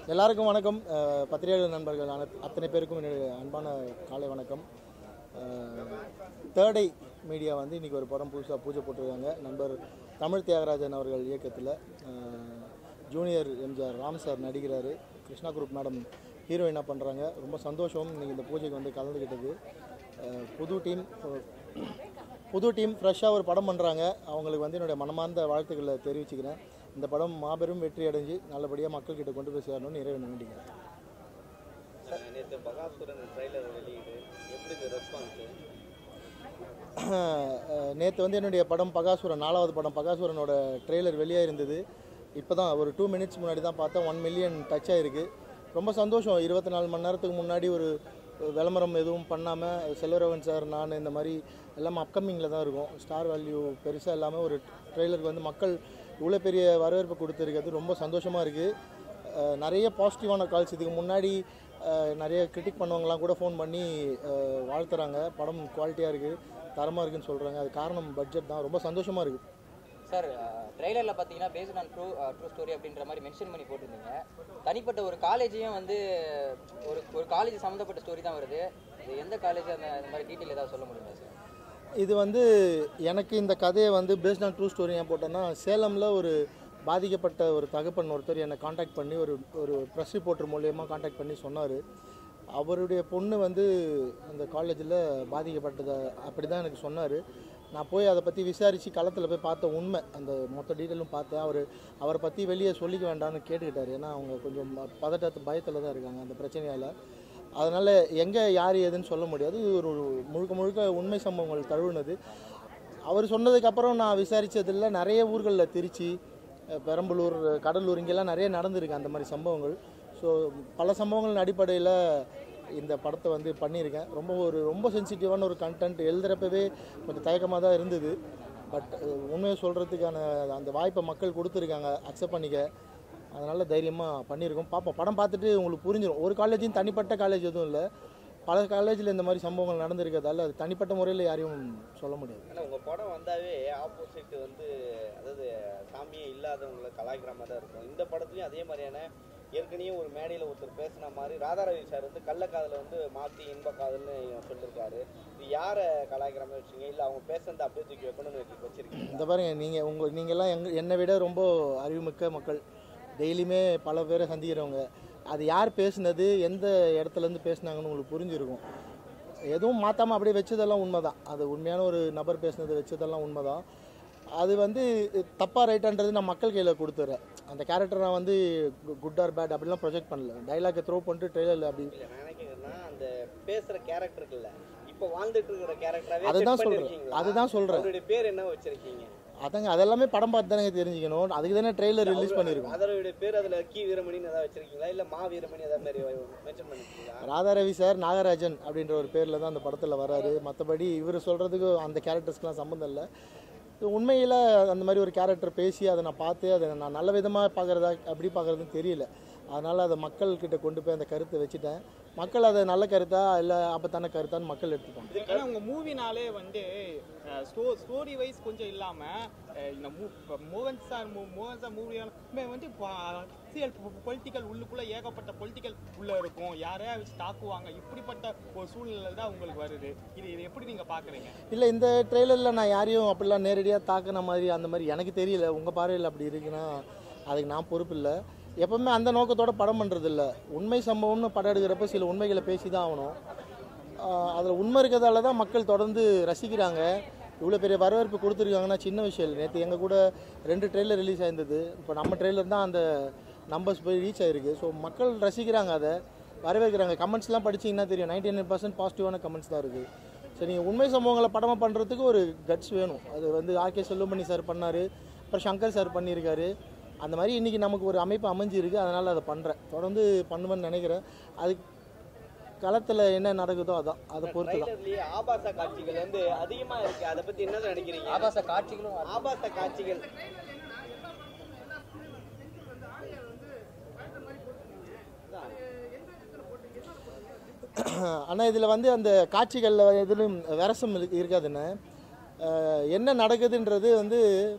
எல்லாருக்கும் வணக்கம் அஹ், பத்திரிகையாளர் நண்பர்கள் அன- அத்தனை பேருக்கும் என்னுடைய அன்பான காலை வணக்கம் தேர்டை மீடியா வந்து இன்றைக்கி ஒரு படம் புதுசாக பூஜை போட்டிருக்காங்க நண்பர் தமிழ் தியாகராஜன் அவர்கள் இயக்கத்தில் ஜூனியர் எம்ஜிஆர் ராம் சார் நடிக்கிறாரு கிருஷ்ணா குரூப் மேடம் ஹீரோயினாக பண்ணுறாங்க ரொம்ப சந்தோஷம் நீங்கள் இந்த பூஜைக்கு வந்து கலந்துக்கிட்டது அஹ், புது டீம் புது டீம் ஃப்ரெஷ்ஷாக ஒரு படம் பண்ணுறாங்க அவங்களுக்கு வந்து என்னுடைய மனமார்ந்த வாழ்த்துக்களை தெரிவிச்சுக்கிறேன் இந்த படம் மாபெரும் வெற்றி அடைஞ்சு நல்லபடியாக மக்கள்கிட்ட கொண்டு போய் சேரணும்னு இறைவன் வேண்டிக்கிறேன் நேற்று பகாசுரன் ட்ரைலர் வெளியீடு எப்படி இந்த ரெஸ்பான்ஸு நேற்று வந்து என்னுடைய படம் பகாசுரன் நாலாவது படம் பகாசுரனோட ட்ரெய்லர் வெளியாக இருந்தது இப்போ தான் ஒரு டூ மினிட்ஸ் முன்னாடி தான் பார்த்தேன் ஒன் மில்லியன் டச் ஆகிருக்கு ரொம்ப சந்தோஷம் இருபத்தி நாலு மணி நேரத்துக்கு முன்னாடி ஒரு விளம்பரம் எதுவும் பண்ணாமல் செல்வரவன் சார் நான் இந்த மாதிரி எல்லாமே அப்கமிங்கில் தான் இருக்கும் ஸ்டார் வேல்யூ பெருசாக இல்லாமல் ஒரு ட்ரெய்லருக்கு வந்து மக்கள் இவ்வளோ பெரிய வரவேற்பு கொடுத்துருக்கிறது ரொம்ப சந்தோஷமாக இருக்குது அஹ் நிறைய பாசிட்டிவான கால்ஸ் இதுக்கு முன்னாடி அஹ் நிறைய கிரிட்டிக் பண்ணவங்கலாம் கூட ஃபோன் பண்ணி அஹ் வாழ்த்துறாங்க படம் குவாலிட்டியாக இருக்குது தரமாக இருக்குன்னு சொல்கிறாங்க அது காரணம் பட்ஜெட் தான் ரொம்ப சந்தோஷமாக இருக்குது சார் ட்ரெய்லரில் பார்த்தீங்கன்னா based on true true story அப்படின்ற மாதிரி மென்ஷன் பண்ணி போட்டிருந்தீங்க தனிப்பட்ட ஒரு காலேஜையும் வந்து ஒரு ஒரு காலேஜ் சம்மந்தப்பட்ட ஸ்டோரி தான் வருது இது எந்த காலேஜ் அந்த இந்த மாதிரி டீட்டெயில் ஏதாவது சொல்ல முடியுமா சார் இது வந்து எனக்கு இந்த கதையை வந்து பேஸ்ட் ஆன் ட்ரூ ஸ்டோரி ஏன் போட்டேன்னா சேலமில் ஒரு பாதிக்கப்பட்ட ஒரு தகப்பன் ஒருத்தர் என்னை காண்டாக்ட் பண்ணி ஒரு ஒரு ப்ரெஸ் ரிப்போர்ட்டர் மூலியமாக காண்டாக்ட் பண்ணி சொன்னார் அவருடைய பொண்ணு வந்து அந்த காலேஜில் பாதிக்கப்பட்டதை அப்படி தான் எனக்கு சொன்னார் நான் போய் அதை பற்றி விசாரித்து களத்தில் போய் பார்த்த உண்மை அந்த மொத்த டீட்டெயிலும் பார்த்தேன் அவர் அவரை பற்றி வெளியே சொல்லிக்க வேண்டாம்னு கேட்டுக்கிட்டாரு ஏன்னா அவங்க கொஞ்சம் பதட்டத்து பயத்தில் தான் இருக்காங்க அந்த பிரச்சனையால் அதனால் எங்கே யார் ஏதுன்னு சொல்ல முடியாது இது ஒரு ஒரு முழுக்க முழுக்க உண்மை சம்பவங்கள் தழுவுனது அவர் சொன்னதுக்கப்புறம் நான் விசாரித்ததில் நிறைய ஊர்களில் திருச்சி அஹ், பெரம்பலூர் கடலூர் இங்கெல்லாம் நிறைய நடந்திருக்கு அந்த மாதிரி சம்பவங்கள் ஸோ பல சம்பவங்களின் அடிப்படையில் இந்த படத்தை வந்து பண்ணியிருக்கேன் ரொம்ப ஒரு ரொம்ப சென்சிட்டிவான ஒரு கண்டென்ட் எழுதுகிறப்பவே கொஞ்சம் தயக்கமாக தான் இருந்தது பட் உண்மையை சொல்கிறதுக்கான அந்த வாய்ப்பை மக்கள் கொடுத்துருக்காங்க அக்செப்ட் பண்ணிக்க அதனால் தைரியமாக பண்ணியிருக்கோம் பார்ப்போம் படம் பார்த்துட்டு உங்களுக்கு புரிஞ்சிடும் ஒரு காலேஜும் தனிப்பட்ட காலேஜ் எதுவும் இல்லை பல காலேஜில் இந்த மாதிரி சம்பவங்கள் நடந்திருக்கிறதால அது தனிப்பட்ட முறையில் யாரையும் சொல்ல முடியாது ஆனால் உங்கள் படம் வந்தாவே ஆப்போசிட் வந்து அதாவது சாமியே இல்லாதவங்களை கலாய்க்கிற மாதிரி தான் இருக்கும் இந்த படத்துலையும் அதே மாதிரியான ஏற்கனவே ஒரு மேடையில் ஒருத்தர் பேசின மாதிரி ராதாரவி சார் வந்து கள்ளக்காதலை வந்து மாற்றி இன்ப காதல்னு சொல்லியிருக்காரு இது யாரை கலாய்க்கிற மாதிரி வச்சுங்க இல்லை அவங்க பேசுனதை அப்படியே தூக்கி வைக்கணும்னு வச்சு வச்சிருக்கீங்க இந்த பாருங்க நீங்கள் உங்கள் நீங்கள்லாம் எங்க என்னை விட ரொம்ப அறிவுமிக்க மக்கள் டெய்லியுமே பல பேரை சந்திக்கிறவங்க அது யார் பேசுனது எந்த இடத்துலேருந்து பேசுனாங்கன்னு உங்களுக்கு புரிஞ்சிருக்கும் எதுவும் மாற்றாமல் அப்படியே வச்சதெல்லாம் உண்மை தான் அது உண்மையான ஒரு நபர் பேசுனது வச்சதெல்லாம் உண்மை தான் அது வந்து தப்பாக ரைட்டான்றது நான் மக்கள் கையில் கொடுத்துட்றேன் அந்த கேரக்டர் நான் வந்து குட் ஆர் பேட் அப்படிலாம் ப்ரொஜெக்ட் பண்ணல டைலாக்கை த்ரோ பண்ணிட்டு ட்ரெய்லரில் அப்படி இல்லை நான் என்ன கேட்குறேன்னா அந்த பேசுகிற கேரக்டருக்கு இல்லை இப்போ வாழ்ந்துட்டு இருக்கிற கேரக்டராகவே அதுதான் சொல்றேன். அதுதான் சொல்றேன். அவருடைய பேர் என்ன வச்சிருக்கீங்க அதங்க அதெல்லாமே படம் பார்த்து தானே தெரிஞ்சுக்கணும் அதுக்கு தானே ட்ரெய்லர் ரிலீஸ் பண்ணியிருக்கோம் அதோடைய பேர் அதுல கி வீரமணின்னு ஏதாவது வச்சிருக்கீங்களா இல்ல மா வீரமணி ஏதாவது மாதிரி மென்ஷன் பண்ணிருக்கீங்களா ராதாரவி சார் நாகராஜன் அப்படின்ற ஒரு பேரில் தான் அந்த படத்தில் வராரு மற்றபடி இவர் சொல்கிறதுக்கு அந்த கேரக்டர்ஸ்க்குலாம் சம்மந்தம் இல்லை உண்மையில் அந்த மாதிரி ஒரு கேரக்டர் பேசி அதை நான் பார்த்து அதை நான் நல்ல விதமாக பார்க்குறதா அப்படி பார்க்குறதுன்னு தெரியல அதனால் அதை மக்கள்கிட்ட கொண்டு போய் அந்த கருத்தை வச்சுட்டேன் மக்கள் அதை நல்ல கருத்தா இல்லை ஆபத்தான கருத்தான்னு மக்கள் எடுத்துப்பாங்க ஆனா உங்க மூவினாலே வந்து ஸ்டோ ஸ்டோரி வைஸ் கொஞ்சம் இல்லாம அஹ், இந்த மூ இப்ப மோகன் சார் மூ- மோகன் சார் மூவியான வந்து அரசியல் பொலிட்டிக்கல் உள்ளுக்குள்ள ஏகப்பட்ட பொலிட்டிக்கல் உள்ள இருக்கும் யாரையா வச்சு தாக்குவாங்க இப்படிப்பட்ட ஒரு சூழ்நிலை தான் உங்களுக்கு வருது இது இது எப்படி நீங்க பாக்குறீங்க இல்லை இந்த ட்ரெய்லரில் நான் யாரையும் அப்படிலாம் நேரடியாக தாக்குன மாதிரி அந்த மாதிரி எனக்கு தெரியல உங்கள் பார்வையில் அப்படி இருக்குன்னா அதுக்கு நான் பொறுப்பு இல்லை எப்பவுமே அந்த நோக்கத்தோட படம் பண்ணுறது இல்லை உண்மை சம்பவம்னு படம் எடுக்கிறப்ப சில உண்மைகளை பேசி தான் ஆகணும் அதில் உண்மை இருக்கிறதால தான் மக்கள் தொடர்ந்து ரசிக்கிறாங்க இவ்வளோ பெரிய வரவேற்பு கொடுத்துருக்காங்கன்னா சின்ன விஷயம் இல்லை நேற்று எங்கள் கூட ரெண்டு ட்ரெய்லர் ரிலீஸ் ஆயிருந்தது இப்போ நம்ம ட்ரெய்லர் தான் அந்த நம்பர்ஸ் போய் ரீச் ஆயிருக்கு ஸோ மக்கள் ரசிக்கிறாங்க அதை வரவேற்கிறாங்க கமெண்ட்ஸ்லாம் படிச்சீங்கன்னா தெரியும் நைன்டி நைன் பர்சன்ட் பாசிட்டிவான கமெண்ட்ஸ் தான் இருக்குது சரி நீங்கள் உண்மை சம்பவங்களை படமாக பண்ணுறதுக்கு ஒரு கட்ஸ் வேணும் அது வந்து ஆர்கே செல்வமணி சார் பண்ணார் அப்புறம் சங்கர் சார் பண்ணியிருக்காரு அந்த மாதிரி இன்றைக்கி நமக்கு ஒரு அமைப்பு அமைஞ்சிருக்கு அதனால் அதை பண்ணுறேன் தொடர்ந்து பண்ணுவேன்னு நினைக்கிறேன் அது களத்தில் என்ன நடக்குதோ அதான் அதை பொறுத்து தான் ட்ரைலர்லயே ஆபாச காட்சிகள் வந்து அதிகமா இருக்கு அதை பத்தி என்ன நினைக்கிறீங்க ஆபாச காட்சிகளும் வருது. ஆபாச காட்சிகள் ஆனால் இதில் வந்து அந்த காட்சிகளில் எதிலும் விரசம் இருக்கு- இருக்காதுண்ணே அஹ் என்ன நடக்குதுன்றது வந்து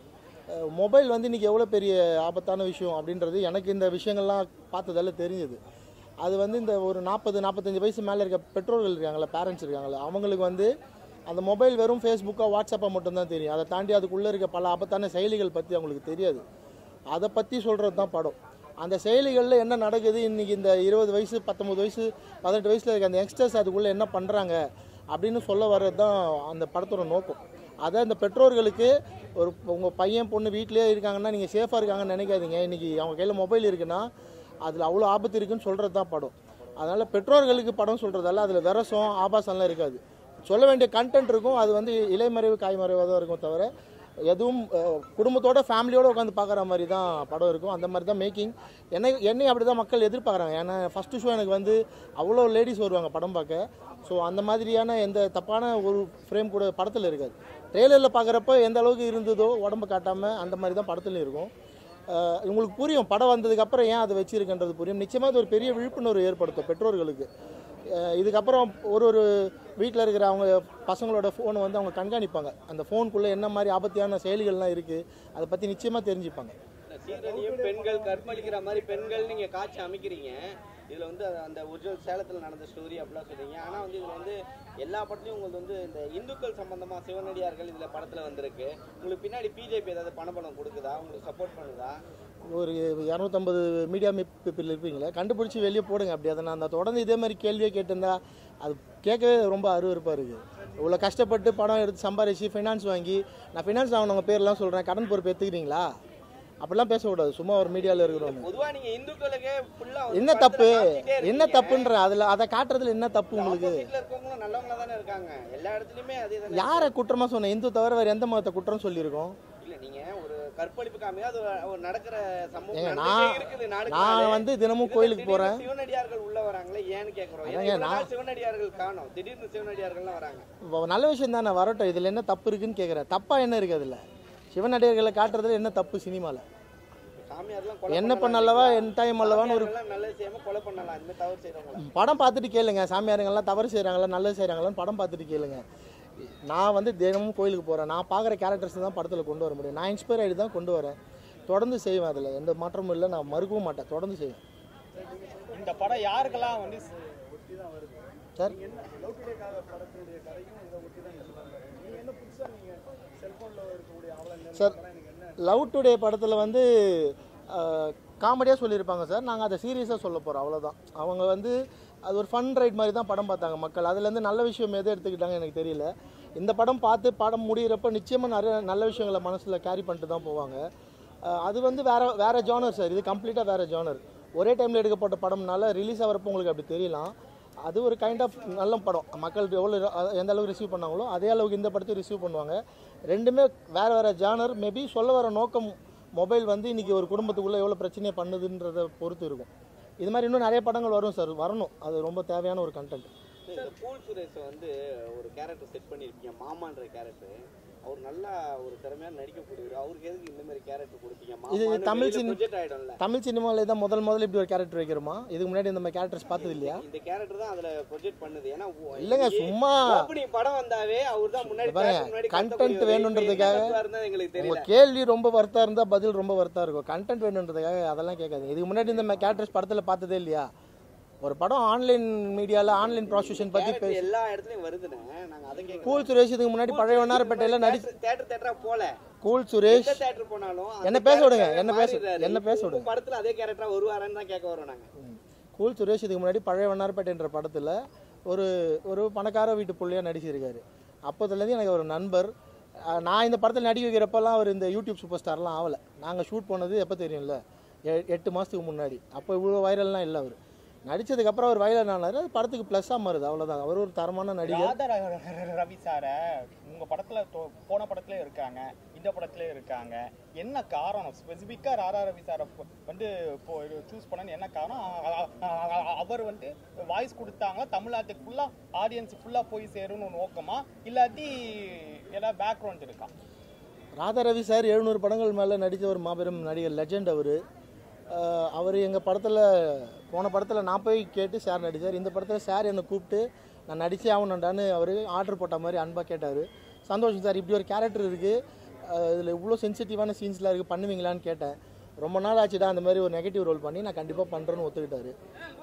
மொபைல் வந்து இன்றைக்கி எவ்வளோ பெரிய ஆபத்தான விஷயம் அப்படின்றது எனக்கு இந்த விஷயங்கள்லாம் பார்த்ததால தெரிஞ்சது அது வந்து இந்த ஒரு நாற்பது நாற்பத்தஞ்சு வயசு மேலே இருக்க பெற்றோர்கள் இருக்காங்களா பேரண்ட்ஸ் இருக்காங்களா அவங்களுக்கு வந்து அந்த மொபைல் வெறும் ஃபேஸ்புக்காக வாட்ஸ்அப்பாக மட்டும்தான் தெரியும் அதை தாண்டி அதுக்குள்ளே இருக்க பல ஆபத்தான செயலிகள் பற்றி அவங்களுக்கு தெரியாது அதை பற்றி சொல்கிறது தான் படம் அந்த செயலிகளில் என்ன நடக்குது இன்றைக்கி இந்த இருபது வயசு பத்தொம்பது வயசு பதினெட்டு வயசில் இருக்க அந்த யங்ஸ்டர்ஸ் அதுக்குள்ளே என்ன பண்ணுறாங்க அப்படின்னு சொல்ல வர்றது தான் அந்த படத்தோட நோக்கம் அதை அந்த பெற்றோர்களுக்கு ஒரு உங்கள் பையன் பொண்ணு வீட்டிலே இருக்காங்கன்னா நீங்கள் சேஃபாக இருக்காங்கன்னு நினைக்காதீங்க இன்றைக்கி அவங்க கையில் மொபைல் இருக்குன்னா அதில் அவ்வளோ ஆபத்து இருக்குன்னு சொல்கிறது தான் படம் அதனால் பெற்றோர்களுக்கு படம் சொல்கிறதால அதில் விரசம் ஆபாசம்லாம் இருக்காது சொல்ல வேண்டிய கண்டென்ட் இருக்கும் அது வந்து இலைமறைவு காய்மறைவாக தான் இருக்கும் தவிர எதுவும் அஹ், குடும்பத்தோட ஃபேமிலியோட உட்காந்து பார்க்குற மாதிரி தான் படம் இருக்கும் அந்த மாதிரி தான் மேக்கிங் என்னை என்னை அப்படி தான் மக்கள் எதிர்பார்க்குறாங்க ஏன்னா ஃபஸ்ட்டு ஷோ எனக்கு வந்து அவ்வளோ லேடிஸ் வருவாங்க படம் பார்க்க ஸோ அந்த மாதிரியான எந்த தப்பான ஒரு ஃப்ரேம் கூட படத்தில் இருக்காது ட்ரெய்லரில் பார்க்குறப்ப எந்த அளவுக்கு இருந்ததோ உடம்பு காட்டாமல் அந்த மாதிரி தான் படத்துலையும் இருக்கும் அஹ், உங்களுக்கு புரியும் படம் வந்ததுக்கப்புறம் ஏன் அதை வச்சிருக்குன்றது புரியும் நிச்சயமாக அது ஒரு பெரிய விழிப்புணர்வு ஏற்படுத்தும் பெற்றோர்களுக்கு அஹ், இதுக்கப்புறம் ஒரு ஒரு வீட்டில் இருக்கிற அவங்க பசங்களோட ஃபோனை வந்து அவங்க கண்காணிப்பாங்க அந்த ஃபோனுக்குள்ளே என்ன மாதிரி ஆபத்தான செயலிகள்லாம் இருக்குது அதை பற்றி நிச்சயமாக தெரிஞ்சுப்பாங்க இந்த சீரழியும் பெண்கள் கற்பழிக்கிற மாதிரி பெண்கள் நீங்க காட்சி அமைக்கிறீங்க இதுல வந்து அது அந்த ஒரிஜினல் சேலத்துல நடந்த ஸ்டோரி அப்படிலாம் சொல்றீங்க ஆனா வந்து இதுல வந்து எல்லா படத்துலயும் உங்களுக்கு வந்து இந்த இந்துக்கள் சம்பந்தமா சிவனடியார்கள் இதுல படத்துல வந்திருக்கு உங்களுக்கு பின்னாடி பிஜேபி ஏதாவது பணபலம் கொடுக்குதா உங்களுக்கு சப்போர்ட் பண்ணுதா ஒரு இரநூத்தம்பது மீடியா பீப்பிள் இருப்பீங்களே கண்டுபிடிச்சி வெளியே போடுங்க அப்படி அதை நான் அந்த தொடர்ந்து இதே மாதிரி கேள்வியே கேட்டிருந்தா அது கேட்கவே ரொம்ப அருவருப்பாக இருக்குது இவ்வளோ கஷ்டப்பட்டு படம் எடுத்து சம்பாரிச்சு ஃபைனான்ஸ் வாங்கி நான் ஃபைனான்ஸ் வாங்கினவங்க பேர்லாம் சொல்கிறேன் கடன் பொறுப்பு எடுத்துக்கிறீங்களா அப்படிலாம் பேசக்கூடாது சும்மா ஒரு மீடியாவில் இருக்கிறவங்க பொதுவா நீங்க இந்துக்களுக்கே ஃபுல்லா என்ன தப்பு என்ன தப்புன்ற அதில் அதை காட்டுறதுல என்ன தப்பு உங்களுக்கு ஆப்போசிட்ல இருக்கவங்களும் நல்லவங்களா தானே இருக்காங்க எல்லா இடத்துலயுமே அதே தானே யாரை குற்றமாக சொன்னேன் இந்து தவிர வேறு எந்த மதத்தை குற்றம் சொல்லியிருக்கோம் இல்ல நீங்க ஒரு கற்பழிப்பு காமியா அது ஒரு நடக்கிற சம்பவம் ஏங்க, நடந்துட்டே நான் இருக்குது நாளுக்கு நான் நாளு. வந்து தினமும் இதுல கோயிலுக்கு திடீர்னு போகிறேன் சிவனடியார்கள் உள்ள வராங்களே ஏன்னு கேக்குறோம் ஏன்னா அதாங்க, இவ்வளவு நான்- நாள் சிவனடியார்கள் காணோம் திடீர்னு சிவனடியார்கள்லாம் வராங்க வ- நல்ல விஷயம் தானே வரட்டும் இதில் என்ன தப்பு இருக்குன்னு கேட்குறேன் தப்பாக என்ன இருக்குது அதில் சிவனடியார்களை காட்டுறதுல என்ன தப்பு சினிமாவில் சாமியார்லாம் கொலை என்ன பண்ணலாம் பண்ணல்லவா இல்லைங்களா? என் டைம் அல்லவான்னு ஒரு சாமியார்கள்லாம் நல்லது செய்யாம கொலை பண்ணலாம் இந்த தவறு செய்றவங்க படம் பார்த்துட்டு கேளுங்க சாமியாருங்கெல்லாம் தவறு செய்கிறாங்களா நல்லது செய்கிறாங்களான்னு படம் பார்த்துட்டு கேளுங்க நான் வந்து தினமும் கோயிலுக்கு போகிறேன் நான் பார்க்குற கேரக்டர்ஸ் தான் படத்தில் கொண்டு வர முடியும் நான் இன்ஸ்பயர் ஆகிட்டு தான் கொண்டு வரேன் தொடர்ந்து செய்வேன் அதில் எந்த மாற்றமும் இல்லை நான் மறுக்கவும் மாட்டேன் தொடர்ந்து செய்வேன் இந்த படம் யாருக்கெல்லாம் வந்து சார் சார் லவ் டுடே படத்தில் வந்து காமெடியாக சொல்லியிருப்பாங்க சார் நாங்கள் அதை சீரியஸாக சொல்ல போகிறோம் அவ்வளோதான் அவங்க வந்து அது ஒரு ஃபன் ரைட் மாதிரி தான் படம் பார்த்தாங்க மக்கள் அதுலேருந்து நல்ல விஷயம் எதை எடுத்துக்கிட்டாங்க எனக்கு தெரியல இந்த படம் பார்த்து படம் முடிகிறப்ப நிச்சயமாக நிறைய நல்ல விஷயங்களை மனசில் கேரி பண்ணிட்டு தான் போவாங்க அஹ் அது வந்து வேற வேற ஜானர் சார் இது கம்ப்ளீட்டாக வேற ஜானர் ஒரே டைமில் எடுக்கப்பட்ட படம்னால ரிலீஸ் ஆகிறப்போ உங்களுக்கு அப்படி தெரியலாம் அது ஒரு கைண்ட் ஆஃப் நல்ல படம் மக்கள் எவ்வளோ எந்த அளவுக்கு ரிசீவ் பண்ணாங்களோ அதே அளவுக்கு இந்த படத்தை ரிசீவ் பண்ணுவாங்க ரெண்டுமே வேறு வேறு ஜானர் மேபி சொல்ல வர நோக்கம் மொபைல் வந்து இன்றைக்கி ஒரு குடும்பத்துக்குள்ளே எவ்வளோ பிரச்சனையை பண்ணுதுன்றதை பொறுத்து இருக்கும் இது மாதிரி இன்னும் நிறைய படங்கள் வரும் சார் வரணும் அது ரொம்ப தேவையான ஒரு கண்டென்ட் இந்த கூல் சுரேஷ் வந்து ஒரு கேரக்டர் செட் பண்ணியிருப்பீங்க மாமான்ற கேரக்டர் அவர் நல்லா ஒரு திறமையா நடிக்கக்கூடியவர் அவருக்கு எதுக்கு இந்த மாதிரி கேரக்டர் கொடுத்தீங்க இது தமிழ் சினி- ப்ரொஜெக்ட் ஆயிடும்ல தமிழ் சினிமாவில் தான் முதல் முதல்ல இப்படி ஒரு கேரக்டர் வைக்கிறோமா இதுக்கு முன்னாடி இந்த மாதிரி கேரக்டர்ஸ் பார்த்தது இல்லையா இந்த கேரக்டர் தான் அதுல ப்ரொஜெக்ட் பண்ணுது ஏன்னா இல்லைங்க சும்மா ஓப்பனிங் படம் வந்தாவே அவர் தான் முன்னாடி பாருங்க, theatre முன்னாடி content கத்தக்கூடியவர். வேணுன்றதுக்காக இப்ப என்ன கத்துவாருன்னு தான் எங்களுக்கு உங்க தெரியல கேள்வி ரொம்ப வருத்தா இருந்தா பதில் ரொம்ப வருத்தா இருக்கும் கண்டென்ட் வேணுன்றதுக்காக அதெல்லாம் கேட்காதீங்க இதுக்கு முன்னாடி இந்த கேரக்டர்ஸ் படத்துல பார்த்ததே இல்லையா ஒரு படம் ஆன்லைன் மீடியால ஆன்லைன் ப்ராஸ்டியூஷன் பத்தி கேரக்டர் பேசி எல்லா இடத்துலயும் வருதுண்ணே நாங்க அதை கேட்கல கூல் சுரேஷ் இதுக்கு முன்னாடி பழைய வண்ணாரப்பேட்டையில நடி தேட்டர் தேட்டரா போல கூல் சுரேஷ் எந்த தேட்டர் போனாலும் அந்த என்ன பேச விடுங்க, character என்ன பேச- மாறிடுறாரு. என்ன பேச இப்போ விடுங்க. படத்துல அதே கேரக்டரா வருவாரான்னு தான் கேட்க வரோம் நாங்க கூல் சுரேஷ் இதுக்கு முன்னாடி பழைய வண்ணாரப்பேட்டைன்ற படத்துல ஒரு ஒரு பணக்கார வீட்டு புள்ளையா நடிச்சிருக்காரு அப்போதுலேருந்து எனக்கு ஒரு நண்பர் அஹ் நான் இந்த படத்தில் நடிக்க வைக்கிறப்பெல்லாம் அவர் இந்த யூடியூப் சூப்பர் ஸ்டார்லாம் ஆகலை நாங்கள் ஷூட் பண்ணது எப்போ தெரியும்ல எ- எட்டு மாதத்துக்கு முன்னாடி அப்போ இவ்வளோ வைரல்லாம் இல்லை அவர் நடிச்சதுக்கப்புறம் அவர் வைரல் ஆனார் அது படத்துக்கு ப்ளஸ்ஸாக மாறுது அவ்வளோதான் அவர் ஒரு தரமான நடிகர் ராதா ர- ர- ரவி சார உங்க படத்துல தொ- போன படத்துல இருக்காங்க இந்த படத்துல இருக்காங்க என்ன காரணம் ஸ்பெசிஃபிக்கா ராதா ரவி சாரை வந்து இப்போ சூஸ் பண்ணனு என்ன காரணம் அ- அ- அ- அவர் வந்து வாய்ஸ் கொடுத்தாங்க தமிழ்நாட்டுக்கு ஃபுல்லா ஆடியன்ஸ் ஃபுல்லா போய் சேரும்னு ஒரு நோக்கமா இல்லாட்டி ஏதாவது பேக்ரவுண்ட் இருக்கா ராதா ரவி சார் எழுநூறு படங்கள் மேலே நடித்த ஒரு மாபெரும் நடிகர் லெஜெண்ட் அவர் அவர் எங்கள் படத்தில் போன படத்தில் நான் போய் கேட்டு சார் நடித்தார் இந்த படத்தில் சார் என்னை கூப்பிட்டு நான் நடிச்சே ஆகணுண்டான்னு அவர் ஆர்டர் போட்ட மாதிரி அன்பாக கேட்டார் சந்தோஷம் சார் இப்படி ஒரு கேரக்டர் இருக்குது இதில் இவ்வளோ சென்சிட்டிவான சீன்ஸ்லாம் இருக்குது பண்ணுவீங்களான்னு கேட்டேன் ரொம்ப நாள் ஆச்சுடா அந்த மாதிரி ஒரு நெகட்டிவ் ரோல் பண்ணி நான் கண்டிப்பாக பண்ணுறேன்னு ஒத்துக்கிட்டாரு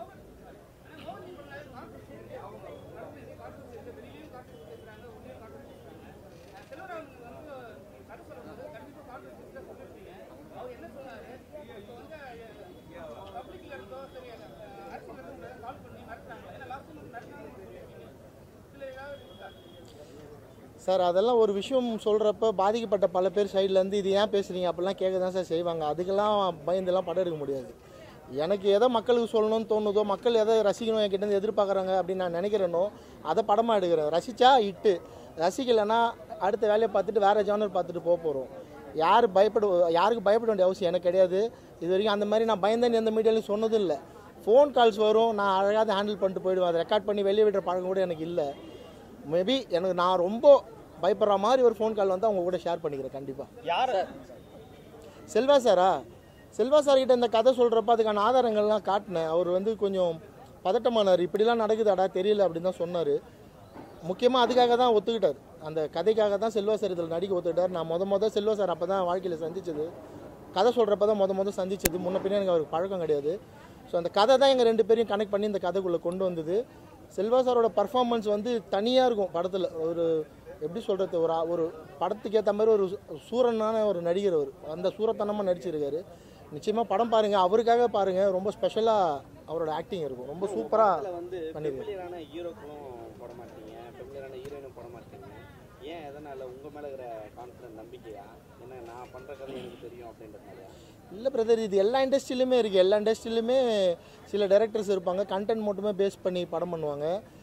சார் அதெல்லாம் ஒரு விஷயம் சொல்கிறப்ப பாதிக்கப்பட்ட பல பேர் சைட்லேருந்து இது ஏன் பேசுகிறீங்க அப்படிலாம் கேட்க தான் சார் செய்வாங்க அதுக்கெல்லாம் பயந்துலாம் படம் எடுக்க முடியாது எனக்கு எதை மக்களுக்கு சொல்லணும்னு தோணுதோ மக்கள் எதை ரசிக்கணும் என்கிட்ட இருந்து எதிர்பார்க்குறாங்க அப்படின்னு நான் நினைக்கிறேனோ அதை படமாக எடுக்கிறேன் ரசித்தா இட்டு ரசிக்கலைன்னா அடுத்த வேலையை பார்த்துட்டு வேறு ஜானர் பார்த்துட்டு போக போகிறோம் யார் பயப்பட யாருக்கு பயப்பட வேண்டிய அவசியம் எனக்கு கிடையாது இது வரைக்கும் அந்த மாதிரி நான் பயந்தேன்னு எந்த மீடியாலையும் சொன்னதும் இல்லை ஃபோன் கால்ஸ் வரும் நான் அழகாக ஹேண்டில் பண்ணிட்டு போயிடுவேன் அதை ரெக்கார்ட் பண்ணி வெளியே விடுற பழக்கம் கூட எனக்கு இல்லை மேபி எனக்கு நான் ரொம்ப பயப்படுற மாதிரி ஒரு ஃபோன் கால் வந்து அவங்க கூட ஷேர் பண்ணிக்கிறேன் கண்டிப்பாக யார் செல்வா சாரா செல்வா சார் கிட்ட இந்த கதை சொல்கிறப்ப அதுக்கான ஆதாரங்கள்லாம் காட்டினேன் அவர் வந்து கொஞ்சம் பதட்டமானார் இப்படிலாம் நடக்குதாடா தெரியல அப்படின்னு தான் சொன்னார் முக்கியமாக அதுக்காக தான் ஒத்துக்கிட்டார் அந்த கதைக்காக தான் செல்வா சார் இதில் நடிக்க ஒத்துக்கிட்டார் நான் முத முத செல்வா சார் அப்போ தான் வாழ்க்கையில் சந்திச்சது கதை சொல்கிறப்ப தான் முத முத சந்திச்சது முன்ன பின்ன எனக்கு அவருக்கு பழக்கம் கிடையாது ஸோ அந்த கதை தான் எங்கள் ரெண்டு பேரையும் கனெக்ட் பண்ணி இந்த கதைக்குள்ளே கொண்டு வந்தது செல்வா சாரோட பர்ஃபார்மன்ஸ் வந்து தனியாக இருக்கும் படத்தில் ஒரு எப்படி சொல்கிறது ஒரு ஆ- ஒரு படத்துக்கு ஏற்ற மாதிரி ஒரு சூ- சூரனான ஒரு நடிகர் அவர் அந்த சூரத்தனமாக நடிச்சிருக்காரு நிச்சயமாக படம் பாருங்கள் அவருக்காக பாருங்கள் ரொம்ப ஸ்பெஷலாக அவரோட ஆக்டிங் இருக்கும் ரொம்ப சூப்பராக படத்துல வந்து பண்ணிருக்கேன். ஃபெமிலியரான ஹீரோக்களும் போட மாட்டீங்க ஃபெமிலியரான ஹீரோயினும் போட மாட்டீங்க ஏன் எதனால உங்க மேல இருக்கிற கான்ஃபிடன்ட் நம்பிக்கையா ஏன்னா நான் பண்ற கதை எனக்கு தெரியும் அப்படின்றதுனாலயா இல்லை பிரதர் இது எல்லா இண்டஸ்ட்ரியிலுமே இருக்குது எல்லா இண்டஸ்ட்ரியிலுமே சில டைரக்டர்ஸ் இருப்பாங்க கண்டென்ட் மட்டுமே பேஸ் பண்ணி படம் பண்ணுவாங்க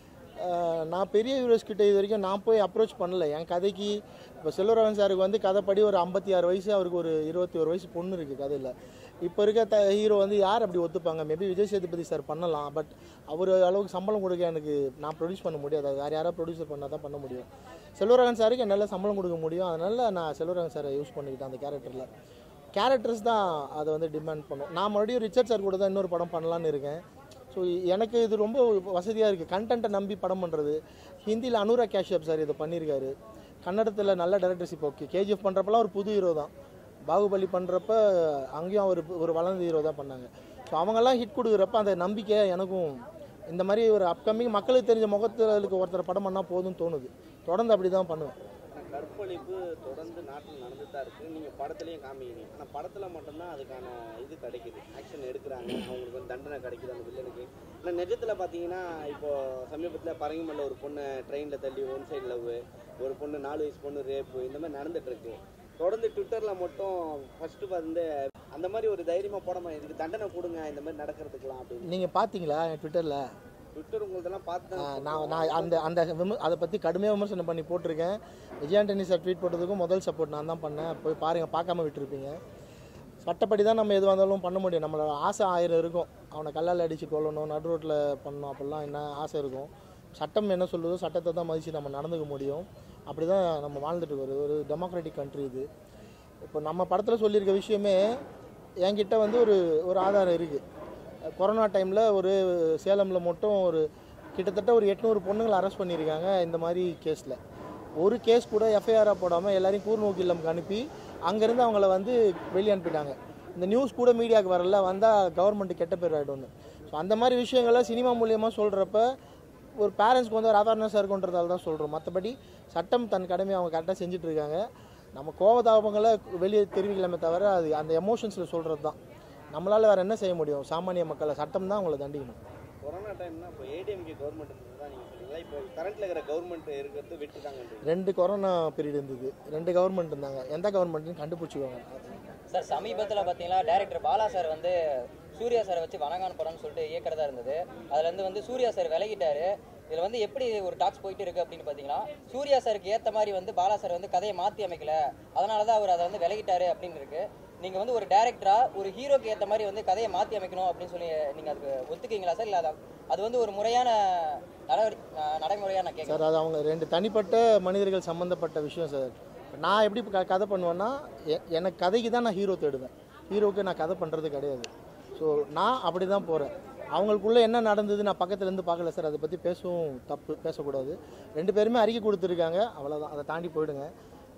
அஹ் நான் பெரிய ஹீரோஸ் கிட்ட இது வரைக்கும் நான் போய் அப்ரோச் பண்ணல என் கதைக்கு இப்போ செல்வராகவன் சாருக்கு வந்து கதைப்படி ஒரு ஐம்பத்தி ஆறு வயசு அவருக்கு ஒரு இருபத்தி ஒரு வயசு பொண்ணு இருக்குது கதையில் இப்போ இருக்க த ஹீரோ வந்து யார் அப்படி ஒத்துப்பாங்க மேபி விஜய் சேதுபதி சார் பண்ணலாம் பட் அவர் அளவுக்கு சம்பளம் கொடுக்க எனக்கு நான் ப்ரொடியூஸ் பண்ண முடியாது அது வேறு யாராவது ப்ரொடியூசர் பண்ணால் தான் பண்ண முடியும் செல்வராகவன் சாருக்கு என்னால் சம்பளம் கொடுக்க முடியும் அதனால் நான் செல்வராகவன் சாரை யூஸ் பண்ணிக்கிட்டேன் அந்த கேரக்டரில் கேரக்டர்ஸ் தான் அதை வந்து டிமாண்ட் பண்ணும் நான் மறுபடியும் ரிச்சர்ட் சார் கூட தான் இன்னொரு படம் பண்ணலான்னு இருக்கேன் ஸோ எனக்கு இது ரொம்ப வசதியாக இருக்குது கண்டென்ட்டை நம்பி படம் பண்ணுறது ஹிந்தியில் அனுராக் கேஷ்யப் சார் இதை பண்ணியிருக்காரு கன்னடத்தில் நல்ல டேரக்டர்ஸ் இப்போ கேஜிஎஃப் பண்ணுறப்பெல்லாம் ஒரு புது ஹீரோ தான் பாகுபலி பண்ணுறப்ப அங்கேயும் அவர் ஒரு வளர்ந்த ஹீரோ தான் பண்ணாங்க ஸோ அவங்கெல்லாம் ஹிட் கொடுக்குறப்ப அந்த நம்பிக்கை எனக்கும் இந்த மாதிரி ஒரு அப்கமிங் மக்களுக்கு தெரிஞ்ச முகத்துக்கு ஒருத்தர் படம் பண்ணால் போதும்னு தோணுது தொடர்ந்து அப்படி தான் பண்ணுவேன் ஆனா கற்பழிப்பு தொடர்ந்து நாட்டில் நடந்துட்டு தான் இருக்கு நீங்க படத்துலயும் காமிக்கிறீங்க ஆனா படத்துல மட்டும்தான் அதுக்கான இது கிடைக்குது ஆக்ஷன் எடுக்கிறாங்க அவங்களுக்கு வந்து தண்டனை கிடைக்குது அந்த வில்லனுக்கு ஆனா நிஜத்துல பாத்தீங்கன்னா இப்போ சமீபத்துல பரங்கிமல்ல ஒரு பொண்ணை ட்ரெயின்ல தள்ளி ஒன் சைடு லவ் ஒரு பொண்ணு நாலு வயசு பொண்ணு ரேப்பு இந்த மாதிரி நடந்துட்டு இருக்கு தொடர்ந்து ட்விட்டர்ல மட்டும் ஃபர்ஸ்ட் வந்து அந்த மாதிரி ஒரு தைரியமா போடாம இதுக்கு தண்டனை கொடுங்க இந்த மாதிரி நடக்கிறதுக்கெல்லாம் அப்படின்னு நீங்கள் பார்த்தீங்களா என் ட்விட்டரில் ட்விட்டர் உங்களதெல்லாம் பார்த்து தான் நான் நான் அந்த அந்த விம அதை பற்றி கடுமையாக விமர்சனம் பண்ணி போட்டிருக்கேன் விஜயாண்டனி சார் ட்வீட் போட்டதுக்கும் முதல் சப்போர்ட் நான் தான் பண்ணேன் போய் பாருங்கள் பார்க்காம விட்டுருப்பீங்க சட்டப்படி தான் நம்ம எதுவாக இருந்தாலும் பண்ண முடியும் நம்மளோட ஆசை ஆயிரம் இருக்கும் அவனை கல்லால் அடித்து கொல்லணும் நடு ரோட்டில் பண்ணணும் அப்படிலாம் என்ன ஆசை இருக்கும் சட்டம் என்ன சொல்லுதோ சட்டத்தை தான் மதித்து நம்ம நடந்துக்க முடியும் அப்படி தான் நம்ம வாழ்ந்துட்டு இருக்கோம் ஒரு டெமோக்ராட்டிக் கண்ட்ரி இது இப்போ நம்ம படத்தில் சொல்லியிருக்க விஷயமே என்கிட்ட வந்து ஒரு ஒரு ஆதாரம் இருக்குது கொரோனா டைமில் ஒரு சேலமில் மட்டும் ஒரு கிட்டத்தட்ட ஒரு எட்நூறு பொண்ணுங்களை அரெஸ்ட் பண்ணியிருக்காங்க இந்த மாதிரி கேஸில் ஒரு கேஸ் கூட எஃப்ஐஆராக போடாமல் எல்லாரையும் கூர்நோக்கு இல்லம்க்கு அனுப்பி அங்கேருந்து அவங்கள வந்து வெளியே அனுப்பிட்டாங்க இந்த நியூஸ் கூட மீடியாவுக்கு வரல வந்தால் கவர்மெண்ட்டு கெட்ட பேர் ஆகிடும்னு ஸோ அந்த மாதிரி விஷயங்களை சினிமா மூலியமாக சொல்கிறப்ப ஒரு பேரண்ட்ஸ்க்கு வந்து ஒரு அவேர்னஸாக இருக்குன்றதால தான் சொல்கிறோம் மற்றபடி சட்டம் தன் கடமையை அவங்க கரெக்டாக செஞ்சுட்டு இருக்காங்க நம்ம கோபதாபங்களை வெளியே தெரிவிக்கலாமே தவிர அது அந்த எமோஷன்ஸில் சொல்கிறது தான் நம்மளால் வேறு என்ன செய்ய முடியும் சாமானிய மக்களை சட்டம் தான் அவங்கள தண்டிக்கணும் கொரோனா டைம்னா இப்போ ஏடிஎம்கே கவர்மெண்ட் இருந்தது தான் நீங்கள் சொல்றீங்களா இப்போ கரண்ட்ல இருக்கிற கவர்மெண்ட் இருக்கிறது விட்டுட்டாங்கன்றீங்க ரெண்டு கொரோனா பீரியட் இருந்தது ரெண்டு கவர்மெண்ட் இருந்தாங்க எந்த கவர்மெண்ட்னு கண்டுபிடிச்சிக்கோங்க சார் சமீபத்தில் பார்த்தீங்கன்னா டைரக்டர் பாலா சார் வந்து சூர்யா சாரை வச்சு வணங்கான் படம்னு சொல்லிட்டு இயக்கிறதா இருந்தது அதுல இருந்து வந்து சூர்யா சார் விலகிட்டாரு இதில் வந்து எப்படி ஒரு டாக்ஸ் போயிட்டு இருக்கு அப்படின்னு பார்த்தீங்கன்னா சூர்யா சாருக்கு ஏற்ற மாதிரி வந்து பாலா சார் வந்து கதையை மாற்றி அமைக்கல அதனால தான் அவர் அதை வந்து விலகிட்டாரு அப்படின்னு இருக்கு நீங்கள் வந்து ஒரு டேரக்டரா ஒரு ஹீரோக்கு ஏற்ற மாதிரி வந்து கதையை மாற்றி அமைக்கணும் அப்படின்னு சொல்லி நீங்கள் அதுக்கு ஒத்துக்கீங்களா சார் இல்லை அது வந்து ஒரு முறையான நடவடி நடைமுறையாக நான் கேட்குறேன் சார் அது அவங்க ரெண்டு தனிப்பட்ட மனிதர்கள் சம்மந்தப்பட்ட விஷயம் சார் நான் எப்படி க கதை பண்ணுவேன்னா எ- எனக்கு கதைக்கு தான் நான் ஹீரோ தேடுவேன் ஹீரோவுக்கு நான் கதை பண்ணுறது கிடையாது ஸோ நான் அப்படி தான் போகிறேன் அவங்களுக்குள்ளே என்ன நடந்தது நான் பக்கத்துலேருந்து பார்க்கல சார் அதை பற்றி பேசவும் தப்பு பேசக்கூடாது ரெண்டு பேருமே அறிக்கை கொடுத்துருக்காங்க அவ்வளோதான் அதை தாண்டி போயிடுங்க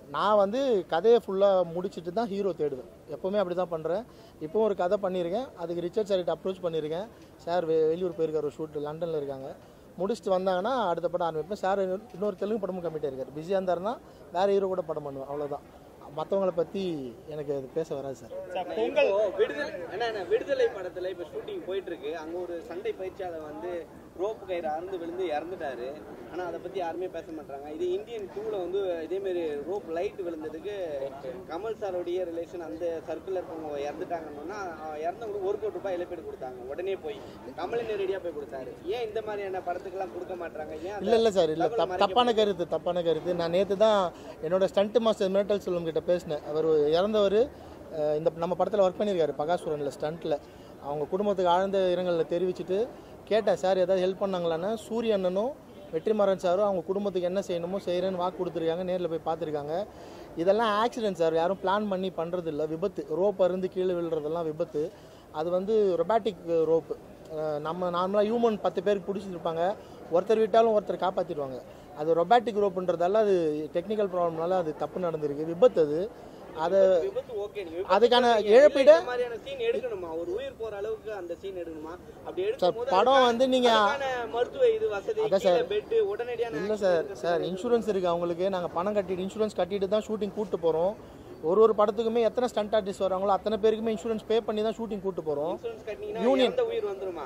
நான் வந்து கதையை ஃபுல்லாக முடிச்சுட்டு தான் ஹீரோ தேடுவேன் எப்போவுமே அப்படி தான் பண்ணுறேன் இப்போவும் ஒரு கதை பண்ணியிருக்கேன் அதுக்கு ரிச்சர்ட் சார்கிட்ட அப்ரோச் பண்ணியிருக்கேன் சார் வெ வெளியூர் போயிருக்காரு ஒரு ஷூட் லண்டனில் இருக்காங்க முடிச்சுட்டு வந்தாங்கன்னா அடுத்த படம் ஆரம்பிப்பேன் சார் இன்னொரு தெலுங்கு படமும் கம்மிட்டாக இருக்கார் பிஸியாக இருந்தாருன்னா வேறு ஹீரோ கூட படம் பண்ணுவேன் அவ்வளோதான் மற்றவங்கள பற்றி எனக்கு அது பேச வராது சார் சார் பொங்கல் இப்போ விடுதலை என்ன என்ன விடுதலை படத்துல இப்ப ஷூட்டிங் போயிட்டு இருக்கு அங்க ஒரு சண்டை பயிற்சியாளர் வந்து ரோப்பு கயிறு அறுந்து விழுந்து இறந்துட்டாரு ஆனா அதை பத்தி யாருமே பேச மாட்டாங்க இது இந்தியன் டூல வந்து இதே மாதிரி ரோப் லைட் விழுந்ததுக்கு கமல் சாரோடைய ரிலேஷன் அந்த சர்க்கிள் இருக்கவங்க இறந்துட்டாங்கன்னா அவன் இறந்தவங்களுக்கு ஒரு கோடி ரூபாய் இழப்பீடு கொடுத்தாங்க உடனே போய் கமல் நேரடியா போய் கொடுத்தாரு ஏன் இந்த மாதிரியான படத்துக்கெல்லாம் கொடுக்க மாட்டாங்க ஏன் அந்த இல்லை இல்லை சார் இல்லை தகவலை தப் மறைக்க தப்பான கருத்து தப்பான கருத்து நான் நேற்று தான் என்னோட ஸ்டண்ட் மாஸ்டர் மிரட்டல் செல்வம் கிட்ட பேசினேன் அவர் இறந்தவர் அஹ், இந்த நம்ம படத்தில் ஒர்க் பண்ணியிருக்காரு பகாசுரனில் ஸ்டண்ட்டில் அவங்க குடும்பத்துக்கு ஆழ்ந்த இரங்கலில் தெரிவிச்சுட்டு கேட்டேன் சார் ஏதாவது ஹெல்ப் பண்ணாங்களான்னு சூரிய அண்ணனும் வெற்றிமாறன் சாரும் அவங்க குடும்பத்துக்கு என்ன செய்யணுமோ செய்கிறேன்னு வாக்கு கொடுத்துருக்காங்க நேரில் போய் பார்த்துருக்காங்க இதெல்லாம் ஆக்சிடென்ட் சார் யாரும் பிளான் பண்ணி பண்ணுறது இல்லை விபத்து ரோப் அருந்து கீழே விழுறதெல்லாம் விபத்து அது வந்து ரொபாட்டிக் ரோப்பு நம்ம நார்மலாக ஹியூமன் பத்து பேருக்கு பிடிச்சிருப்பாங்க ஒருத்தர் விட்டாலும் ஒருத்தர் காப்பாற்றிடுவாங்க அது ரொபாட்டிக் ரோப்புன்றதால அது டெக்னிக்கல் ப்ராப்ளம்னால அது தப்பு நடந்திருக்கு விபத்து அது அதை விபத்து ஓகே அதுக்கான இழப்பீடு இந்த மாதிரியான சீன் எடுக்கணுமா ஒரு உயிர் போற அளவுக்கு அந்த சீன் எடுக்கணுமா அப்படி சார் எடுக்கும்போது படம் வந்து நீங்கள் அதுக்கான மருத்துவ இது வசதி அதான் கீழே பெட் உடனடியான இல்லை சார் சார் இன்சூரன்ஸ் இருக்குது அவங்களுக்கு நாங்கள் பணம் கட்டிட்டு இன்சூரன்ஸ் கட்டிட்டு தான் ஷூட்டிங் கூட்டு போகிறோம் ஒரு ஒரு படத்துக்குமே எத்தனை ஸ்டண்ட் ஆர்டிஸ்ட் வராங்களோ அத்தனை பேருக்குமே இன்சூரன்ஸ் பே பண்ணி தான் ஷூட்டிங் கூட்டு போகிறோம் இன்சூரன்ஸ் கட்டினீங்கன்னா Union. எந்த உயிர் வந்துருமா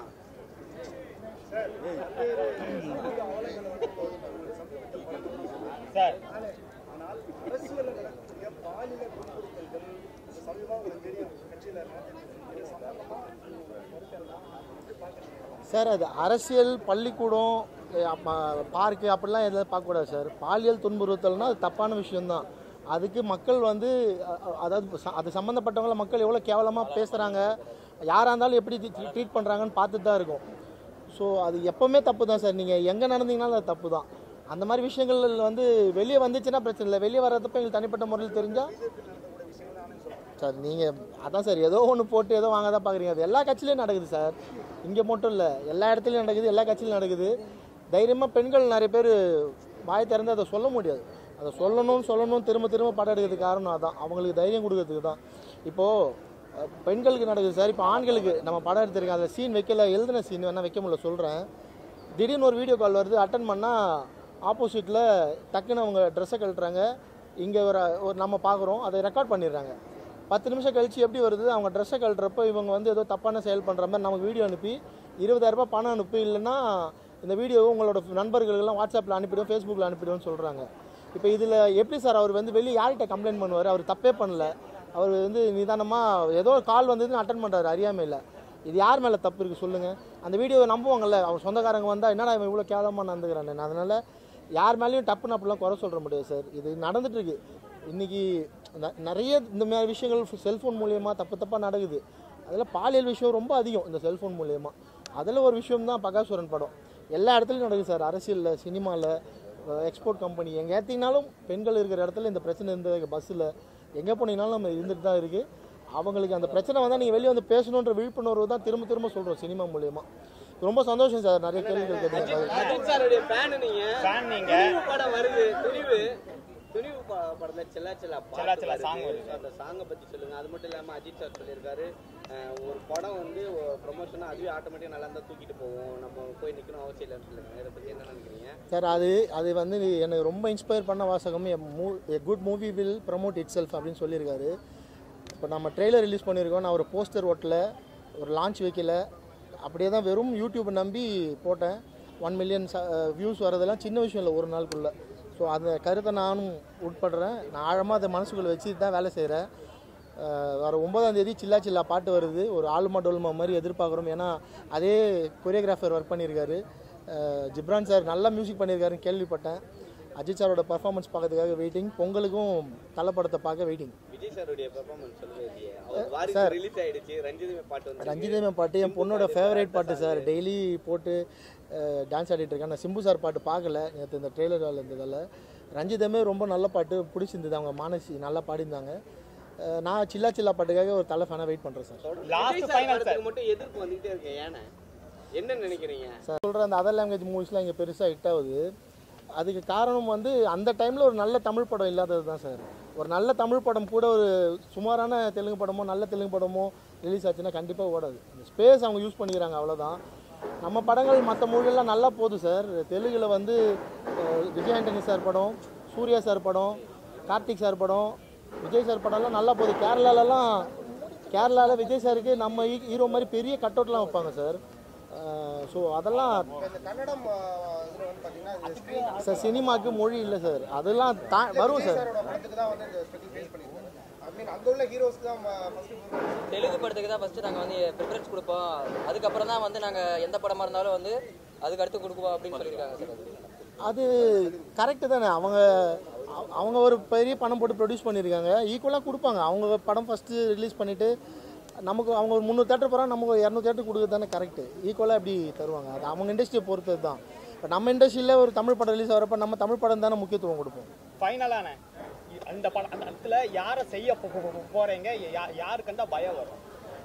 சார் சார் அது அரசியல் பள்ளிக்கூடம் பார்க்கு அப்படிலாம் எதுவும் பார்க்கக்கூடாது சார் பாலியல் துன்புறுத்தல்னா அது தப்பான விஷயம்தான் அதுக்கு மக்கள் வந்து அ- அ- அதாவது ச- அது சம்மந்தப்பட்டவங்கள மக்கள் எவ்வளோ கேவலமாக பேசுகிறாங்க யாராக இருந்தாலும் எப்படி ட்ரீட் பண்ணுறாங்கன்னு பார்த்துட்டு தான் இருக்கும் ஸோ அது எப்போவுமே தப்பு தான் சார் நீங்கள் எங்கே நடந்தீங்கனாலும் அது தப்பு தான் அந்த மாதிரி விஷயங்கள் வந்து வெளியே வந்துச்சுன்னா பிரச்சனை இல்லை வெளியே வர்றதப்ப எங்களுக்கு தனிப்பட்ட முறையில் தெரிஞ்சால் சார் நீங்கள் அதான் சார் ஏதோ ஒன்று போட்டு ஏதோ வாங்க தான் பார்க்குறீங்க அது எல்லா கட்சியிலையும் நடக்குது சார் இங்கே மட்டும் இல்லை எல்லா இடத்துலையும் நடக்குது எல்லா கட்சியிலும் நடக்குது தைரியமாக பெண்கள் நிறைய பேர் வாய் திறந்து அதை சொல்ல முடியாது அதை சொல்லணும் சொல்லணும் திரும்ப திரும்ப படம் எடுக்கிறதுக்கு காரணம் அதான் அவங்களுக்கு தைரியம் கொடுக்கறதுக்கு தான் இப்போது அஹ், பெண்களுக்கு நடக்குது சார் இப்போ ஆண்களுக்கு நம்ம படம் எடுத்திருக்கோம் அதில் சீன் வைக்கல எழுதின சீன் வேணால் வைக்க முடியல சொல்கிறேன் திடீர்னு ஒரு வீடியோ கால் வருது அட்டன் பண்ணால் ஆப்போசிட்டில் டக்குன்னு அவங்க ட்ரெஸ்ஸை கழட்டுறாங்க இங்கே ஒரு ஒரு நம்ம பார்க்குறோம் அதை ரெக்கார்ட் பண்ணிடுறாங்க பத்து நிமிஷம் கழிச்சு எப்படி வருது அவங்க ட்ரெஸ்ஸை கழட்டுறப்ப இவங்க வந்து ஏதோ தப்பான செயல் பண்ணுற மாதிரி நமக்கு வீடியோ அனுப்பி இருபதாயிரரூபா பணம் அனுப்பி இல்லைன்னா இந்த வீடியோவை உங்களோட நண்பர்களுக்கெல்லாம் வாட்ஸ்அப்பில் அனுப்பிடுவோம் ஃபேஸ்புக்கில் அனுப்பிடுவோம்னு சொல்கிறாங்க இப்போ இதில் எப்படி சார் அவர் வந்து வெளியே யார்கிட்ட கம்ப்ளைண்ட் பண்ணுவார் அவர் தப்பே பண்ணல அவர் வந்து நிதானமாக ஏதோ ஒரு கால் வந்ததுன்னு அட்டன் பண்ணுறாரு அறியாமையில் இது யார் மேலே தப்பு இருக்குது சொல்லுங்கள் அந்த வீடியோவை நம்புவாங்கல்ல அவர் சொந்தக்காரங்க வந்தால் என்னடா இவன் இவ்வளோ கேவலமாக நடந்துக்கிறான் அதனால் யார் மேலேயும் டப்புன்னு அப்படிலாம் குறை சொல்ற முடியாது சார் இது நடந்துட்டு இருக்கு இன்னைக்கு ந- நிறைய இந்த மாதிரி விஷயங்கள் செல்ஃபோன் மூலியமா தப்பு தப்பாக நடக்குது அதில் பாலியல் விஷயம் ரொம்ப அதிகம் இந்த செல்ஃபோன் மூலியமா அதில் ஒரு விஷயம் தான் பகாசுரன் படம் எல்லா இடத்துலையும் நடக்குது சார் அரசியலில் சினிமாவில் எக்ஸ்போர்ட் கம்பெனி எங்கே ஏற்றினாலும் பெண்கள் இருக்கிற இடத்துல இந்த பிரச்சனை இருந்த பஸ்ஸில் எங்கே போனீங்கனாலும் நம்ம இருந்துட்டு தான் இருக்குது அவங்களுக்கு அந்த பிரச்சனை வந்தால் நீங்கள் வெளியே வந்து பேசணுன்ற விழிப்புணர்வு தான் திரும்ப திரும்ப சொல்கிறோம் சினிமா மூலியமா ரொம்ப சந்தோஷம் சார் நிறைய கேள்விகள் கேட்டீங்க அஜித் சாருடைய ஃபேன் நீங்க ஃபேன் நீங்க துணிவு படம் வருது துணிவு துணிவு ப- படத்துல செல்லா செல்லா பாட்டு செல்லா செல்லா வருது. song வருது. அந்த சாங்கை பத்தி சொல்லுங்க அது மட்டும் இல்லாம அஜித் சார் சொல்லியிருக்காரு அஹ், ஒரு படம் வந்து ப்ரொமோஷனா அதுவே ஆட்டோமேட்டிக்கா நல்லா இருந்தா தூக்கிட்டு போவோம் நம்ம போய் நிக்கணும் அவசியம் இல்லைன்னு சொல்லுங்க இதை பத்தி என்ன நினைக்கிறீங்க சார் அது அது வந்து எனக்கு ரொம்ப இன்ஸ்பயர் பண்ண வாசகம் a good movie will promote itself அப்படின்னு சொல்லியிருக்காரு இப்போ நம்ம ட்ரெய்லர் ரிலீஸ் பண்ணியிருக்கோம் நான் ஒரு போஸ்டர் ஓட்டல ஒரு லான்ச் வைக்கல அப்படியே தான் வெறும் யூடியூப் நம்பி போட்டேன் ஒன் மில்லியன் வியூஸ் வரதெல்லாம் சின்ன விஷயம் இல்லை ஒரு நாளுக்குள்ளே ஸோ அந்த கருத்தை நானும் உட்படுறேன் நான் ஆழமாக அதை மனசுக்குள்ளே வச்சுட்டு தான் வேலை செய்கிறேன் வர ஒன்பதாம் தேதி சில்லா சில்லா பாட்டு வருது ஒரு ஆல்மா டோல்மா மாதிரி எதிர்பார்க்குறோம் ஏன்னா அதே கொரியோகிராஃபர் ஒர்க் பண்ணியிருக்காரு அஹ் ஜிப்ரான் சார் நல்லா மியூசிக் பண்ணியிருக்காருன்னு கேள்விப்பட்டேன் அஜித் சாரோட பர்ஃபார்மன்ஸ் பார்க்கறதுக்காக வெயிட்டிங் பொங்கலுக்கும் கலப்படத்தை பார்க்க வெயிட்டிங் விஜய் சாருடைய பெர்ஃபார்மன்ஸ் சொல்லவே இல்லையே அவர் வாரிசு ரிலீஸ் ஆயிடுச்சு ரஞ்சிதமே பாட்டு வந்து ரஞ்சிதமே பாட்டு என் பொண்ணோட ஃபேவரேட் பாட்டு சார் டெய்லி போட்டு டான்ஸ் ஆடிட்டு இருக்கேன் நான் சிம்பு சார் பாட்டு பார்க்கல நேற்று இந்த ட்ரெய்லர் இருந்ததால் ரஞ்சிதமே ரொம்ப நல்ல பாட்டு பிடிச்சிருந்தது அவங்க மானசி நல்லா பாடியிருந்தாங்க அஹ் நான் சில்லா சில்லா பாட்டுக்காக ஒரு தலை ஃபேனாக வெயிட் பண்ணுறேன் sir Last Vijay sir final, படத்துக்கு மட்டும் எதிர்ப்பு வந்துகிட்டே இருக்கு ஏன்னா என்ன நினைக்கிறீங்க சார் சொல்கிற அந்த அதர் லாங்குவேஜ் மூவிஸ்லாம் இங்கே பெருசாக ஹிட் ஆகுது அதுக்கு காரணம் வந்து அந்த டைமில் ஒரு நல்ல தமிழ் படம் இல்லாதது தான் சார் ஒரு நல்ல தமிழ் படம் கூட ஒரு சுமாரான தெலுங்கு படமோ நல்ல தெலுங்கு படமோ ரிலீஸ் ஆச்சுன்னா கண்டிப்பாக ஓடாது இந்த ஸ்பேஸ் அவங்க யூஸ் பண்ணிக்கிறாங்க அவ்வளோதான் நம்ம படங்கள் மற்ற மொழியெல்லாம் நல்லா போகுது சார் தெலுங்குல வந்து அஹ், விஜய் ஆண்டனி சார் படம் சூர்யா சார் படம் கார்த்திக் சார் படம் விஜய் சார் படம்லாம் நல்லா போகுது கேரளாலலாம் கேரளாவில் விஜய் சாருக்கு நம்ம ஹீ- ஹீரோ மாதிரி பெரிய கட் அவுட்லாம் வைப்பாங்க சார் ஸோ அதெல்லாம் இப்போ இந்த கன்னடம் இதில் வந்து பார்த்தீங்கன்னா இது screen சார் சினிமாக்கு மொழி இல்லை சார் அதெல்லாம் தா வரும் விஜய் சார் சாரோட படத்துக்கு தான் வந்து இந்த ஸ்பெஷல் ஃபேஸ் பண்ணியிருக்காரு ஐ மீன் அங்கே உள்ள ஹீரோஸ்க்கு தான் ஃபர்ஸ்ட் தெலுங்கு படத்துக்கு தான் ஃபஸ்ட்டு நாங்கள் வந்து ப்ரிஃபரன்ஸ் கொடுப்போம் அதுக்கப்புறம் தான் வந்து நாங்கள் எந்த படமாக இருந்தாலும் வந்து அதுக்கு அடுத்து கொடுக்குவோம் அப்படின்னு சொல்லியிருக்காங்க சார் அது அது கரெக்டு தானே அவங்க அவ- அவங்க ஒரு பெரிய பணம் போட்டு ப்ரொடியூஸ் பண்ணியிருக்காங்க ஈக்குவலாக கொடுப்பாங்க அவங்க படம் ஃபஸ்ட்டு ரிலீஸ் பண்ணிவிட்டு நமக்கு அவங்க ஒரு முந்நூறு தேட்டர் போகிறாங்க நமக்கு ஒரு இரநூறு தேட்டர் கொடுக்குறது தானே கரெக்டு ஈக்குவலாக எப்படி தருவாங்க அது அவங்க இண்டஸ்ட்ரியை பொறுத்தது தான் இப்போ நம்ம இண்டஸ்ட்ரியில் ஒரு தமிழ் படம் ரிலீஸ் ஆகிறப்ப நம்ம தமிழ் படம் தானே முக்கியத்துவம் கொடுப்போம் ஃபைனலான அந்த படம் அந்த இடத்துல யாரை செய்ய போ- போ- போ- போறீங்க யா- யாருக்கு அந்த பயம் வரும்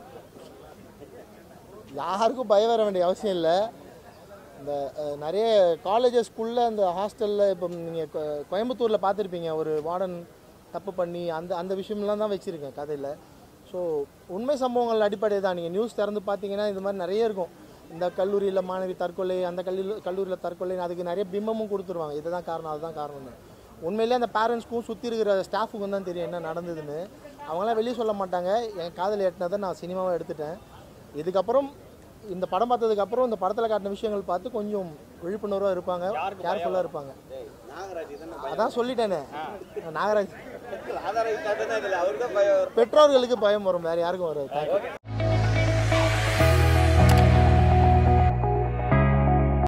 யாருக்கும் பயம் வர வேண்டிய அவசியம் இல்லை இந்த அஹ், நிறைய காலேஜஸ் ஸ்கூலில் அந்த ஹாஸ்டலில் இப்போ நீங்கள் கோயம்புத்தூரில் பார்த்துருப்பீங்க ஒரு வார்டன் தப்பு பண்ணி அந்த அந்த விஷயம்லாம் தான் வச்சுருக்கேன் கதையில் ஸோ உண்மை சம்பவங்கள் அடிப்படை தான் நீங்கள் நியூஸ் திறந்து பார்த்தீங்கன்னா இது மாதிரி நிறைய இருக்கும் இந்த கல்லூரியில் மாணவி தற்கொலை அந்த கல்லூரி கல்லூரியில் தற்கொலை அதுக்கு நிறைய பிம்பமும் கொடுத்துருவாங்க இதுதான் காரணம் அதுதான் காரணம்னு உண்மையிலே அந்த பேரண்ட்ஸ்க்கும் சுற்றி இருக்கிற ஸ்டாஃபுக்கும் தான் தெரியும் என்ன நடந்ததுன்னு அவங்களாம் வெளியே சொல்ல மாட்டாங்க என் காதல் எட்டினதை நான் சினிமாவை எடுத்துட்டேன் இதுக்கப்புறம் இந்த படம் பார்த்ததுக்கு அப்புறம் இந்த படத்தில் காட்டின விஷயங்கள் பார்த்து கொஞ்சம் விழிப்புணர்வாக இருப்பாங்க கேர்ஃபுல்லாக இருப்பாங்க நாகராஜ் தானே அதான் சொல்லிட்டேனே நாகராஜ் ஆதாரம் இல்லாத அவருக்கு தான் பயம் வரும் பெற்றோர்களுக்கு பயம் வரும் வேறு யாருக்கும் வராது